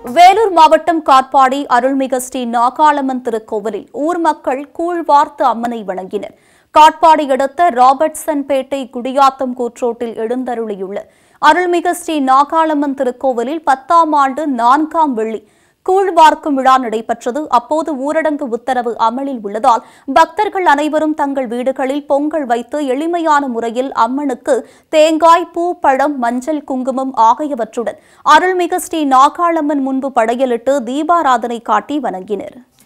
வேலூர் மாவட்டம் காட்பாடி அருள்மிகு ஸ்ரீ நாகாளம்மன் திருக்கோவிலில் ஊர் மக்கள் கூழ்வார்த்து அம்மனை வணங்கினர் காட்பாடி அடுத்த ராபர்ட்சன்பேட்டை குடியாத்தம் கூற்றோட்டில் எழுந்தருளியுள்ள அருள்மிகு ஸ்ரீ நாகாளம்மன் திருக்கோவிலில் பத்தாம் ஆண்டு நான்காம் வெள்ளி கூழ்வார்க்கும் விழா நடைபெற்றது அப்போது ஊரடங்கு உத்தரவு அமலில் உள்ளதால் பக்தர்கள் அனைவரும் தங்கள் வீடுகளில் பொங்கல் வைத்து எளிமையான முறையில் அம்மனுக்கு தேங்காய் பூ பழம் மஞ்சள் குங்குமம் ஆகியவற்றுடன் அருள்மிகு ஸ்ரீ நாகாளம்மன் முன்பு படையலிட்டு தீபாராதனை காட்டி வணங்கினர்